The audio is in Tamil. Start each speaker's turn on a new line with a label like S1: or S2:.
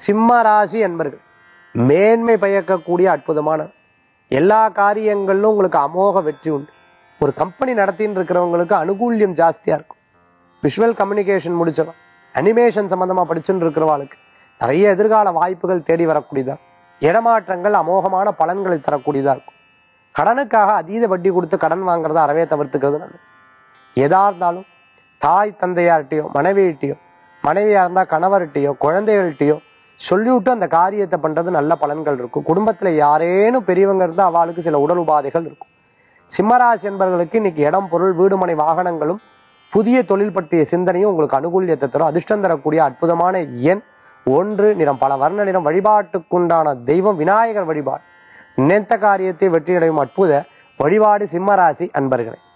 S1: சிம்ம ராசி என்பர்கள் மேன்மை பயக்கக்கூடிய அற்புதமான எல்லா காரியங்களிலும் உங்களுக்கு அமோக வெற்றி உண்டு ஒரு கம்பெனி நடத்தின்னு இருக்கிறவங்களுக்கு அனுகூல்யம் ஜாஸ்தியா இருக்கும் விஷுவல் கம்யூனிகேஷன் முடிச்சவன் அனிமேஷன் சம்பந்தமா படிச்சுட்டு இருக்கிறவாளுக்கு நிறைய எதிர்கால வாய்ப்புகள் தேடி வரக்கூடியதா இடமாற்றங்கள் அமோகமான பலன்களை தரக்கூடியதா இருக்கும் கடனுக்காக அதீத வட்டி கொடுத்து கடன் வாங்குறத அறவே தவிர்த்துக்கிறது நல்லது எதா இருந்தாலும் தாய் தந்தையார்கிட்டயோ மனைவியிட்டையோ மனைவியா இருந்தா கணவர்கிட்டயோ குழந்தைகள்கிட்டயோ சொல்லிவிட்டு அந்த காரியத்தை பண்றது நல்ல பலன்கள் இருக்கும் குடும்பத்துல யாரேனும் பெரியவங்க இருந்தா அவளுக்கு சில உடல் உபாதைகள் இருக்கும் சிம்மராசி என்பவர்களுக்கு இன்னைக்கு இடம் பொருள் வீடுமனை வாகனங்களும் புதிய தொழில் பற்றிய சிந்தனையும் உங்களுக்கு அனுகூல்யத்தை தரும் அதிர்ஷ்டம் தரக்கூடிய அற்புதமான எண் ஒன்று நிறம் பல வர்ண நிறம் வழிபாட்டுக்குண்டான தெய்வம் விநாயகர் வழிபாடு நினைத்த காரியத்தை வெற்றியடையும் அற்புத வழிபாடு சிம்மராசி அன்பர்களே